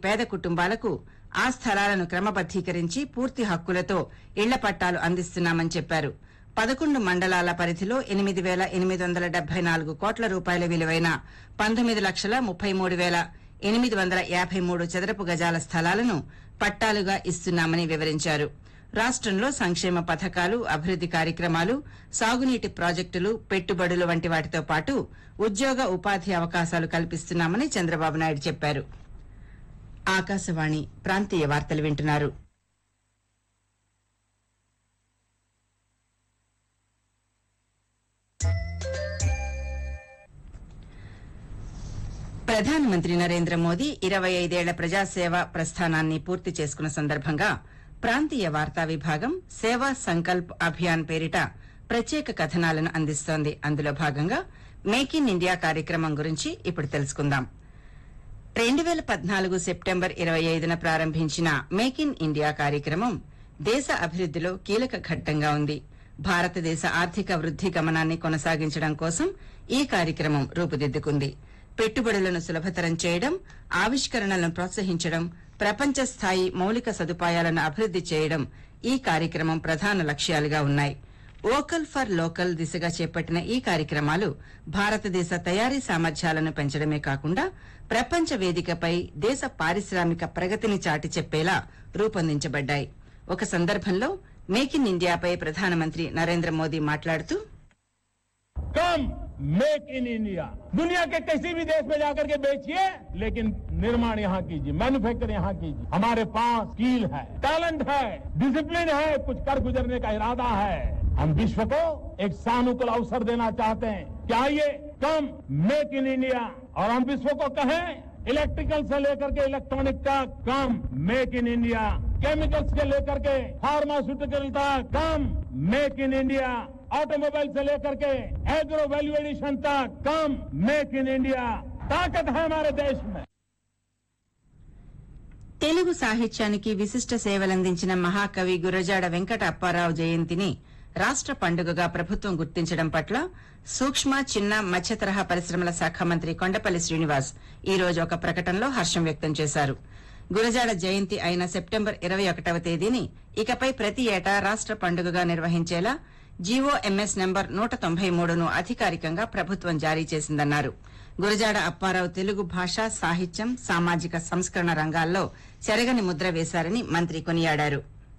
పేద కుటుంబాలకు ఆ స్థలాలను క్రమబద్దీకరించి పూర్తి హక్కులతో ఇళ్ల పట్టాలు అందిస్తున్నామని చెప్పారు పదకొండు మండలాల పరిధిలో ఎనిమిది వేల ఎనిమిది వందల డెబ్బై నాలుగు కోట్ల రూపాయల విలువైన పంతొమ్మిది లక్షల ముప్పై మూడు వేల ఎనిమిది వందల యాభై మూడు చదరపు గజాల స్థలాలను పట్టాలుగా ఇస్తున్నామని వివరించారు రాష్టంలో సంక్షేమ పథకాలు అభివృద్ది కార్యక్రమాలు సాగునీటి ప్రాజెక్టులు పెట్టుబడులు వంటి వాటితో పాటు ఉద్యోగ ఉపాధి అవకాశాలు కల్పిస్తున్నామని చంద్రబాబు నాయుడు చెప్పారు ఆకాశవాణి ప్రాంతీయ వార్తలు వింటున్నారు ప్రధానమంత్రి నరేంద్ర మోదీ ఇరవై ఐదేళ్ల ప్రజాసేవ ప్రస్థానాన్ని పూర్తి చేసుకున్న సందర్భంగా ప్రాంతీయ వార్తా విభాగం సేవా సంకల్ప్ అభియాన్ పేరిట ప్రత్యేక కథనాలను అందిస్తోంది అందులో భాగంగా మేక్ ఇన్ ఇండియా కార్యక్రమం గురించి ఇప్పుడు తెలుసుకుందాం రెండు వేల పద్నాలుగు సెప్టెంబర్ ఇరవై ఐదున ప్రారంభించిన మేక్ ఇన్ ఇండియా కార్యక్రమం దేశ అభివృద్దిలో కీలక ఘట్టంగా ఉంది భారతదేశ ఆర్థిక వృద్ది గమనాన్ని కొనసాగించడం కోసం ఈ కార్యక్రమం రూపుదిద్దుకుంది పెట్టుబడులను సులభతరం చేయడం ఆవిష్కరణలను ప్రోత్సహించడం ప్రపంచ స్థాయి మౌలిక సదుపాయాలను అభివృద్ది చేయడం ఈ కార్యక్రమం ప్రధాన లక్ష్యాలుగా ఉన్నాయి వోకల్ ఫర్ లోకల్ దిశగా చేపట్టిన ఈ కార్యక్రమాలు భారతదేశ తయారీ సామర్థ్యాలను పెంచడమే కాకుండా ప్రపంచ వేదికపై దేశ పారిశ్రామిక ప్రగతిని చాటి చెప్పేలా రూపొందించబడ్డాయి ఒక సందర్భంలో మేక్ ఇన్ ఇండియాపై ప్రధానమంత్రి నరేంద్ర మోదీ మాట్లాడుతూ कम मेक इन इंडिया दुनिया के किसी भी देश में जाकर के बेचिए लेकिन निर्माण यहाँ कीजिए मैन्युफैक्चर यहाँ कीजिए हमारे पास स्किल है टैलेंट है डिसिप्लिन है कुछ कर गुजरने का इरादा है हम विश्व को एक सानुकूल अवसर देना चाहते हैं क्या आइए कम मेक इन इंडिया और हम विश्व को कहें इलेक्ट्रिकल से लेकर के इलेक्ट्रॉनिक तक come make in India chemicals के लेकर के फार्मास्यूटिकल तक come make in India automobile से लेकर के एग्रो वैल्यू एडिशन तक कम मेक इन इंडिया ताकत है हमारे देश में తెలుగు సాహిత్యానికి విశిష్ట సేవలందించిన మహాకవి గురజాడ వెంకట అప్పారావు జయంతిని రాష్ట పండుగగా ప్రభుత్వం గుర్తించడం పట్ల సూక్ష్మ చిన్న మధ్య తరహా పరిశ్రమల శాఖ మంత్రి కొండపల్లి శ్రీనివాస్ ఈ రోజు ఒక ప్రకటనలో హర్షం వ్యక్తం చేశారు గురజాడ జయంతి అయిన సెప్టెంబర్ ఇరవై ఒకటవ తేదీని ఇకపై ప్రతి ఏటా రాష్ట పండుగగా నిర్వహించేలా జీఓఎంఎస్ నెంబర్ నూట తొంభై మూడును అధికారికంగా ప్రభుత్వం జారీ చేసిందన్నారు గురజాడ అప్పారావు తెలుగు భాష సాహిత్యం సామాజిక సంస్కరణ రంగాల్లో చెరగని ముద్ర వేశారని మంత్రి కొనియాడారు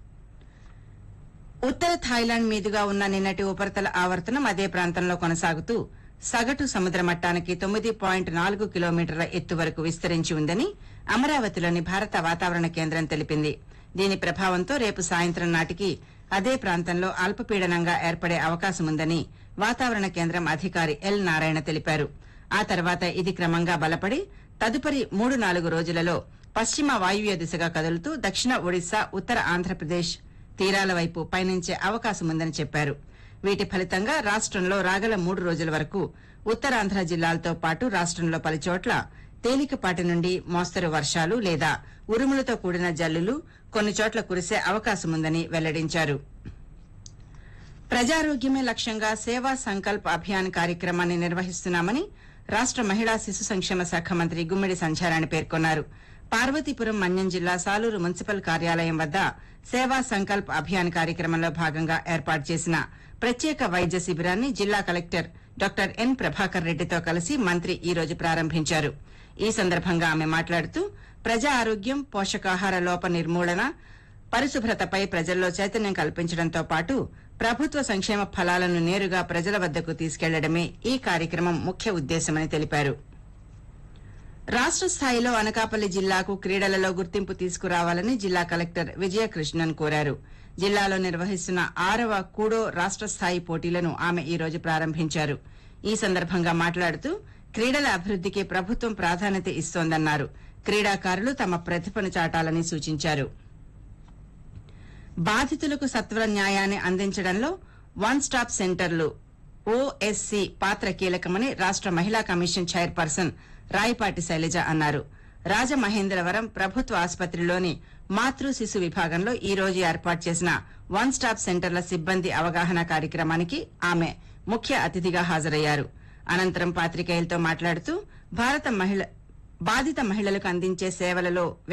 ఉత్తర థాయిలాండ్ మీదుగా ఉన్న నిన్నటి ఉపరితల ఆవర్తనం అదే ప్రాంతంలో కొనసాగుతూ సగటు సముద్ర మట్టానికి తొమ్మిది పాయింట్ నాలుగు కిలోమీటర్ల ఎత్తు వరకు విస్తరించి ఉందని అమరావతిలోని భారత వాతావరణ కేంద్రం తెలిపింది దీని ప్రభావంతో రేపు సాయంత్రం నాటికి అదే ప్రాంతంలో అల్పపీడనంగా ఏర్పడే అవకాశముందని వాతావరణ కేంద్రం అధికారి ఎల్ నారాయణ తెలిపారు ఆ తర్వాత ఇది క్రమంగా బలపడి తదుపరి మూడు నాలుగు రోజులలో పశ్చిమ వాయువ్య దిశగా కదులుతూ దక్షిణ ఒడిశా ఉత్తర ఆంధ్రప్రదేశ్ తీరాల వైపు పయనించే అవకాశముందని చెప్పారు వీటి ఫలితంగా రాష్టంలో రాగల మూడు రోజుల వరకు ఉత్తరాంధ్ర జిల్లాలతో పాటు రాష్టంలో పలుచోట్ల తేలికపాటి నుండి మోస్తరు వర్షాలు లేదా ఉరుములతో కూడిన జల్లులు కొన్ని చోట్ల కురిసే అవకాశముందని వెల్లడించారు ప్రజారోగ్యమే లక్ష్యంగా సేవా సంకల్ప్ అభియాన్ కార్యక్రమాన్ని నిర్వహిస్తున్నామని రాష్ట మహిళా శిశు సంక్షేమ శాఖ మంత్రి గుమ్మిడి సంధ్యారాణి పేర్కొన్నారు పార్వతీపురం మన్యం జిల్లా సాలూరు మున్సిపల్ కార్యాలయం వద్ద సేవా సంకల్ప్ అభియాన్ కార్యక్రమంలో భాగంగా ఏర్పాటు చేసిన ప్రత్యేక వైద్య శిబిరాన్ని జిల్లా కలెక్టర్ డాక్టర్ ఎన్ ప్రభాకర్ రెడ్డితో కలిసి మంత్రి ఈ రోజు ప్రారంభించారు ఈ సందర్భంగా ఆమె మాట్లాడుతూ ప్రజా ఆరోగ్యం పోషకాహార లోప నిర్మూలన పరిశుభ్రతపై ప్రజల్లో చైతన్యం కల్పించడంతో పాటు ప్రభుత్వ సంక్షేమ ఫలాలను నేరుగా ప్రజల వద్దకు తీసుకెళ్లడమే ఈ కార్యక్రమం ముఖ్య ఉద్దేశమని తెలిపారు రాష్ట స్థాయిలో అనకాపల్లి జిల్లాకు క్రీడలలో గుర్తింపు తీసుకురావాలని జిల్లా కలెక్టర్ విజయకృష్ణన్ కోరారు జిల్లాలో నిర్వహిస్తున్న ఆరవ కూడో రాష్ట స్థాయి పోటీలను ఆమె ఈ రోజు ప్రారంభించారు ఈ సందర్భంగా మాట్లాడుతూ క్రీడల అభివృద్దికి ప్రభుత్వం ప్రాధాన్యత ఇస్తోందన్నారు క్రీడాకారులు తమ ప్రతిభను చాటాలని సూచించారు బాధితులకు సత్వర న్యాయాన్ని అందించడంలో వన్ స్టాప్ సెంటర్లు ఓఎస్సీ పాత్ర కీలకమని రాష్ట మహిళా కమిషన్ చైర్పర్సన్ రాయపాటి శైలజ అన్నారు రాజమహేంద్రవరం ప్రభుత్వ ఆసుపత్రిలోని మాతృ శిశు విభాగంలో ఈ రోజు ఏర్పాటు చేసిన వన్ స్టాప్ సెంటర్ల సిబ్బంది అవగాహన కార్యక్రమానికి ఆమె ముఖ్య అతిథిగా హాజరయ్యారు అనంతరం పాత్రికేయులతో మాట్లాడుతూ భారత మహిళ బాధిత మహిళలకు అందించే సేవలలో